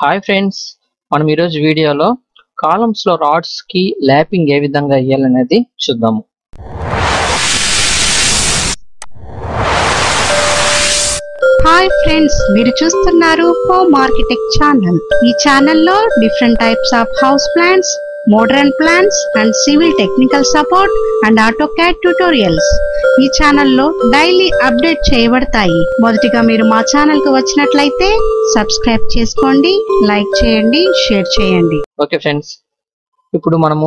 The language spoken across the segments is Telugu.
హాయ్ ఫ్రెండ్స్ మనం ఈరోజు వీడియోలో కాలమ్స్ లో రాడ్స్ కి ల్యాపింగ్ ఏ విధంగా వేయాలనేది చూద్దాము హాయ్ ఫ్రెండ్స్ మీరు చూస్తున్నారు హోమ్ ఆర్కిటెక్ట్ ఛానల్ ఈ ఛానల్లో different types of house plans modern plans and civil technical support and auto cad tutorials ఈ ఛానల్లో డైలీ అప్డేట్ చేయబడతాయి మొదటిగా మీరు మా ఛానల్ కు వచ్చినట్లయితే సబ్స్క్రైబ్ చేసుకోండి లైక్ చేయండి షేర్ చేయండి ఓకే ఫ్రెండ్స్ ఇప్పుడు మనము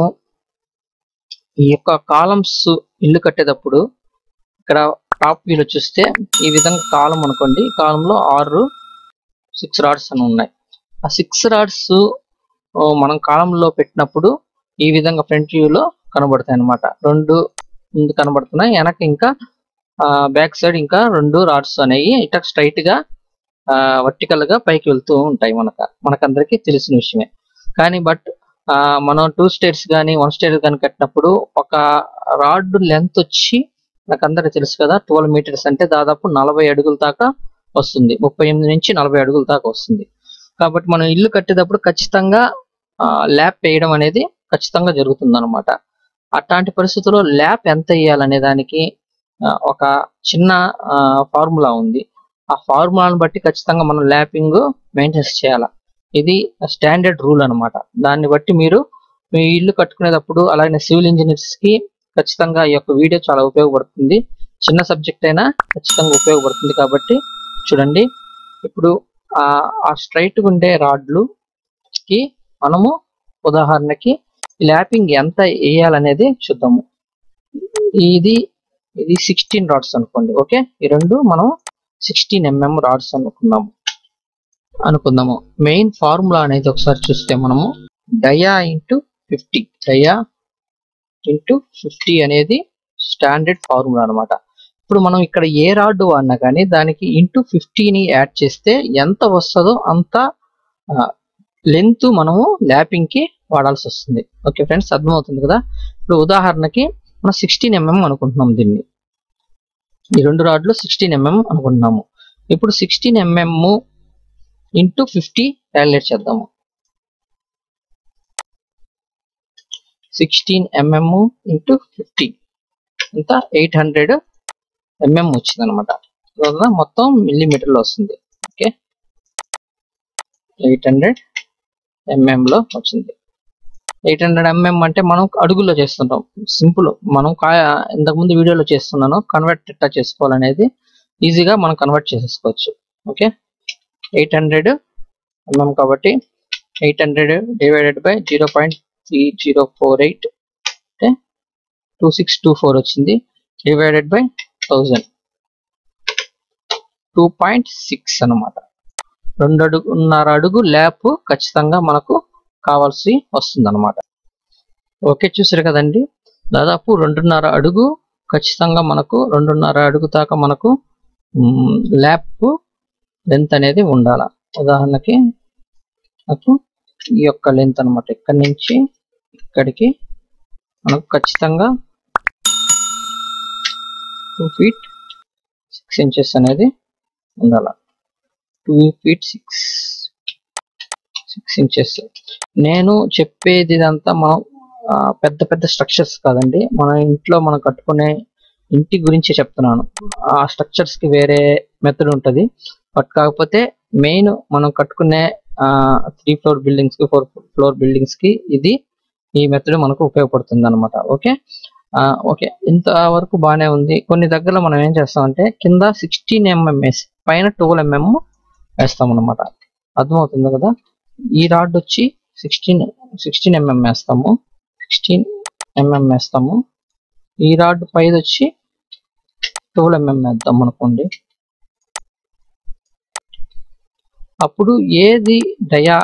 ఈ యొక్క కాలమ్స్ ఇల్లు కట్టేటప్పుడు ఇక్కడ టాప్ వ్యూలో చూస్తే ఈ విధంగా కాలం అనుకోండి కాలంలో ఆరు సిక్స్ రాడ్స్ అని ఉన్నాయి ఆ సిక్స్ రాడ్స్ మనం కాలంలో పెట్టినప్పుడు ఈ విధంగా ఫ్రంట్ వ్యూలో కనబడతాయి అన్నమాట రెండు ముందు కనబడుతున్నాయి వెనక ఇంకా బ్యాక్ సైడ్ ఇంకా రెండు రాడ్స్ అనేవి ఇట్లా స్ట్రైట్ గా వర్టికల్ గా పైకి వెళ్తూ ఉంటాయి మనకు మనకందరికీ తెలిసిన విషయమే కానీ బట్ మనం టూ స్టేర్స్ కానీ వన్ స్టేర్ కానీ కట్టినప్పుడు ఒక రాడ్ లెంత్ వచ్చి నాకు అందరికీ తెలుసు కదా ట్వెల్వ్ మీటర్స్ అంటే దాదాపు నలభై అడుగుల దాకా వస్తుంది ముప్పై ఎనిమిది నుంచి నలభై అడుగుల దాకా వస్తుంది కాబట్టి మనం ఇల్లు కట్టేటప్పుడు ఖచ్చితంగా ల్యాప్ వేయడం అనేది ఖచ్చితంగా జరుగుతుంది అనమాట అట్లాంటి పరిస్థితుల్లో ల్యాప్ ఎంత వేయాలనే దానికి ఒక చిన్న ఫార్ములా ఉంది ఆ ఫార్ములాను బట్టి ఖచ్చితంగా మనం ల్యాపింగ్ మెయింటెన్స్ చేయాలి ఇది స్టాండర్డ్ రూల్ అనమాట దాన్ని బట్టి మీరు మీ ఇల్లు కట్టుకునేటప్పుడు అలాగే సివిల్ ఇంజనీర్స్ కి ఖచ్చితంగా ఈ యొక్క వీడియో చాలా ఉపయోగపడుతుంది చిన్న సబ్జెక్ట్ అయినా ఖచ్చితంగా ఉపయోగపడుతుంది కాబట్టి చూడండి ఇప్పుడు ఆ స్ట్రైట్ ఉండే రాడ్లు కి మనము ఉదాహరణకి ల్యాపింగ్ ఎంత వేయాలనేది చూద్దాము ఇది ఇది సిక్స్టీన్ రాడ్స్ అనుకోండి ఓకే ఈ రెండు మనం సిక్స్టీన్ ఎంఎం రాడ్స్ అనుకున్నాము అనుకుందాము మెయిన్ ఫార్ములా అనేది ఒకసారి చూస్తే మనము dia into fifty dia into fifty అనేది స్టాండర్డ్ ఫార్ములా అనమాట ఇప్పుడు మనం ఇక్కడ ఏ రాడ్ వాడినా కానీ దానికి ఇంటూ ఫిఫ్టీని యాడ్ చేస్తే ఎంత వస్తుందో అంత లెంత్ మనము ల్యాపింగ్ కి వాడాల్సి వస్తుంది ఓకే ఫ్రెండ్స్ అర్థమవుతుంది కదా ఇప్పుడు ఉదాహరణకి మనం సిక్స్టీన్ ఎంఎం అనుకుంటున్నాం దీన్ని ఈ రెండు రాడ్లు సిక్స్టీన్ ఎంఎం అనుకుంటున్నాము ఇప్పుడు sixteen mm into fifty calculate చేద్దాము సిక్స్టీన్ ఎంఎం ఇంటూ ఫిఫ్టీ ఇంత ఎయిట్ హండ్రెడ్ ఎంఎం వచ్చింది అనమాట మొత్తం మిల్లీమీటర్లో వస్తుంది ఓకే ఎయిట్ హండ్రెడ్ ఎంఎం లో వచ్చింది ఎయిట్ హండ్రెడ్ ఎంఎం అంటే మనం అడుగుల్లో చేస్తుంటాం సింపుల్ మనం ఇంతకుముందు వీడియోలో చేస్తున్నాను కన్వర్ట్ ఎట్లా చేసుకోవాలనేది ఈజీగా మనం కన్వర్ట్ చేసేసుకోవచ్చు ఓకే ఎయిట్ హండ్రెడ్ ఎంఎం కాబట్టి eight hundred divided by zero point three zero four eight అంటే టూ సిక్స్ టూ ఫోర్ వచ్చింది divided by thousand two point six అనమాట రెండు అడుగున్నర అడుగు ల్యాప్ ఖచ్చితంగా మనకు కావాల్సి వస్తుంది అనమాట ఓకే చూసారు కదండి దాదాపు రెండున్నర అడుగు ఖచ్చితంగా మనకు రెండున్నర అడుగు దాకా మనకు ల్యాప్ లెంత్ అనేది ఉండాల ఉదాహరణకి నాకు ఈ యొక్క లెంత్ అనమాట ఇక్కడి నుంచి ఇక్కడికి మనకు ఖచ్చితంగా టూ ఫీట్ సిక్స్ ఇంచెస్ అనేది ఉండాల two feet six six inches నేను చెప్పేది ఇదంతా మనం పెద్ద పెద్ద స్ట్రక్చర్స్ కాదండి మన ఇంట్లో మనం కట్టుకునే ఇంటి గురించి చెప్తున్నాను ఆ స్ట్రక్చర్స్ కి వేరే మెథడ్ ఉంటుంది బట్ కాకపోతే మెయిన్ మనం కట్టుకునే త్రీ ఫ్లోర్ బిల్డింగ్స్ కి ఫోర్ ఫ్లోర్ బిల్డింగ్స్ కి ఇది ఈ మెథడ్ మనకు ఉపయోగపడుతుంది అనమాట ఓకే ఓకే ఇంతవరకు బాగానే ఉంది కొన్ని దగ్గరలో మనం ఏం చేస్తామంటే కింద సిక్స్టీన్ ఎంఎం వేసి పైన ట్వెల్వ్ ఎంఎం వేస్తాం అనమాట అర్థమవుతుంది కదా ఈ రాడ్ వచ్చి సిక్స్టీన్ సిక్స్టీన్ ఎంఎం వేస్తాము సిక్స్టీన్ ఎంఎం వేస్తాము ఈ రాడ్ పైది వచ్చి ట్వెల్వ్ ఎంఎం వేద్దాం అనుకోండి అప్పుడు ఏది డయా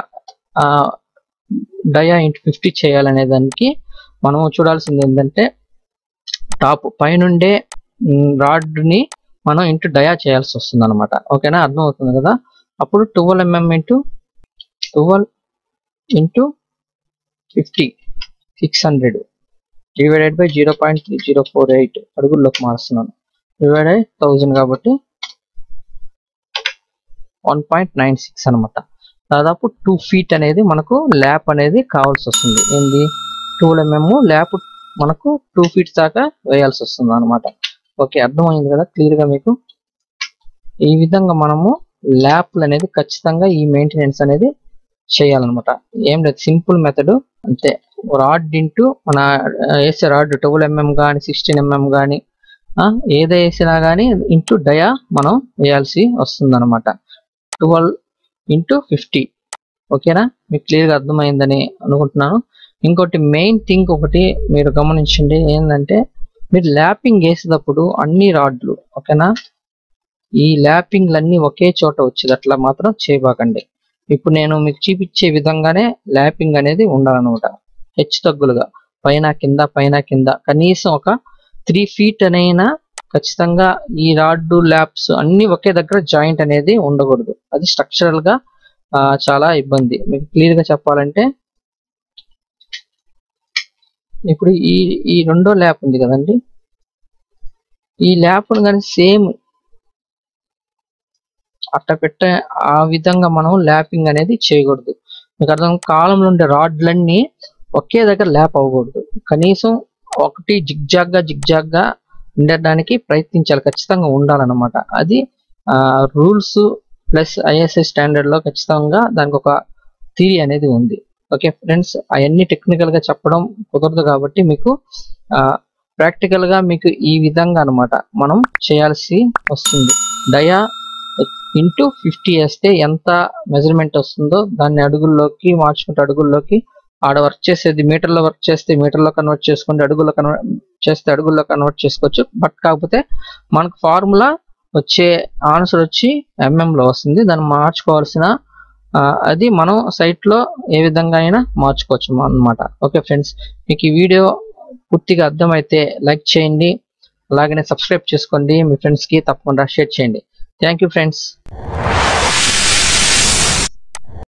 డయా ఇంటూ ఫిఫ్టీ చేయాలనే దానికి మనం చూడాల్సింది ఏంటంటే టాప్ పైనుండే రాడ్ని మనం ఇంటూ డయా చేయాల్సి వస్తుంది అనమాట ఓకేనా అర్థమవుతుంది కదా అప్పుడు twelve mm into twelve into fifty six hundred divided by zero point three zero four eight అడుగుల్లోకి మారుస్తున్నాను డివైడ్ అయ్యి థౌజండ్ కాబట్టి వన్ పాయింట్ నైన్ సిక్స్ అనమాట దాదాపు టూ ఫీట్ అనేది మనకు ల్యాప్ అనేది కావాల్సి వస్తుంది ఏంది టూల్ ఎంఎం ల్యాప్ మనకు టూ ఫీట్ దాకా వేయాల్సి వస్తుంది అనమాట ఓకే అర్థమైంది కదా క్లియర్ గా మీకు ఈ విధంగా మనము ల్యాప్లు అనేది ఖచ్చితంగా ఈ మెయింటెనెన్స్ అనేది చేయాలన్నమాట ఏం లేదు సింపుల్ మెథడ్ అంతే రాడ్ ఇంటూ మన ఆ, వేసే రాడ్ ట్వెల్వ్ ఎంఎం కానీ సిక్స్టీన్ ఎంఎం కానీ ఏది వేసినా కానీ ఇంటూ డయా మనం వేయాల్సి వస్తుంది అనమాట ట్వెల్వ్ ఇంటూ ఫిఫ్టీ ఓకేనా మీకు క్లియర్గా అర్థమైందని అనుకుంటున్నాను ఇంకోటి మెయిన్ థింగ్ ఒకటి మీరు గమనించండి ఏంటంటే మీరు ల్యాపింగ్ వేసేటప్పుడు అన్ని రాడ్లు ఓకేనా ఈ ల్యాపింగ్లన్నీ ఒకే చోట వచ్చేది అట్లా మాత్రం చేయబాకండి ఇప్పుడు నేను మీకు చూపించే విధంగానే ల్యాపింగ్ అనేది ఉండాలన్నమాట హెచ్చు తగ్గులుగా పైన కింద పైన కింద కనీసం ఒక త్రీ ఫీట్ అనైనా ఖచ్చితంగా ఈ రాడ్డు ల్యాబ్స్ అన్ని ఒకే దగ్గర జాయింట్ అనేది ఉండకూడదు అది స్ట్రక్చరల్ గా ఆ, చాలా ఇబ్బంది మీకు క్లియర్ గా చెప్పాలంటే ఇప్పుడు ఈ ఈ రెండో ల్యాప్ ఉంది కదండి ఈ ల్యాప్ కానీ సేమ్ అట్ట పెట్టే ఆ విధంగా మనం ల్యాపింగ్ అనేది చేయకూడదు మీకు అర్థం కాలంలో ఉండే రాడ్లన్నీ ఒకే దగ్గర ల్యాప్ అవ్వకూడదు కనీసం ఒకటి జిగ్జాగ్ గా జిగ్జాగ్ గా ఉండడానికి ప్రయత్నించాలి ఖచ్చితంగా ఉండాలన్నమాట అది రూల్స్ ప్లస్ ఐఎస్ఐ స్టాండర్డ్ లో ఖచ్చితంగా దానికి ఒక థియరీ అనేది ఉంది ఓకే ఫ్రెండ్స్ అవన్నీ టెక్నికల్ గా చెప్పడం కుదరదు కాబట్టి మీకు ప్రాక్టికల్ గా మీకు ఈ విధంగా అన్నమాట మనం చేయాల్సి వస్తుంది డయా ఇంటూ ఫిఫ్టీ వేస్తే ఎంత మెజర్మెంట్ వస్తుందో దాన్ని అడుగుల్లోకి మార్చుకుంటే అడుగుల్లోకి ఆడ వర్క్ చేసేది మీటర్లో వర్క్ చేస్తే మీటర్లో కన్వర్ట్ చేసుకుంటే అడుగుల్లో కన్వర్ట్ చేస్తే అడుగుల్లో కన్వర్ట్ చేసుకోవచ్చు బట్ కాకపోతే మనకు ఫార్ములా వచ్చే ఆన్సర్ వచ్చి MM లో వస్తుంది దాన్ని మార్చుకోవాల్సిన ఆ, అది మనం site లో ఏ విధంగా అయినా మార్చుకోవచ్చు అన్నమాట ఓకే ఫ్రెండ్స్ మీకు ఈ వీడియో పూర్తిగా అర్థమైతే లైక్ చేయండి అలాగనే సబ్స్క్రైబ్ చేసుకోండి మీ ఫ్రెండ్స్కి తప్పకుండా షేర్ చేయండి థ్యాంక్ యూ ఫ్రెండ్స్